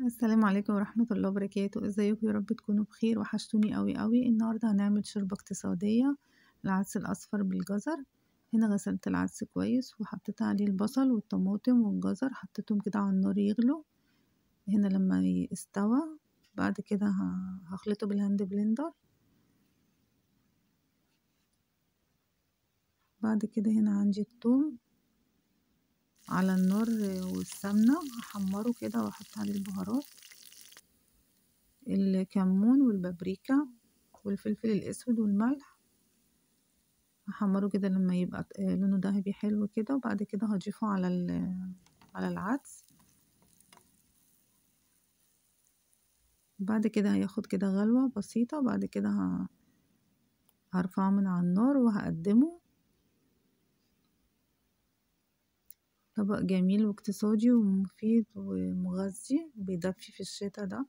السلام عليكم ورحمة الله وبركاته ازيكم يا رب تكونوا بخير وحشتوني قوي قوي النهاردة هنعمل شوربة اقتصادية العدس الأصفر بالجزر هنا غسلت العدس كويس وحطيت عليه البصل والطماطم والجزر حطيتهم كده على النار يغلوا هنا لما استوى بعد كده هخلطه بالهاند بلندر بعد كده هنا عندي الثوم على النار والسمنة هحمره كده واحط عليه البهارات الكمون والبابريكا والفلفل الاسود والملح هحمره كده لما يبقى لونه ذهبي حلو كده وبعد كده هضيفه على على العدس بعد كده هياخد كده غلوة بسيطة وبعد كده هرفعه من على النار وهقدمه طبق جميل واقتصادي ومفيد ومغذي وبيدفي في الشتا ده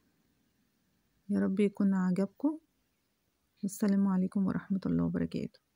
يا رب يكون عجبكم والسلام عليكم ورحمة الله وبركاته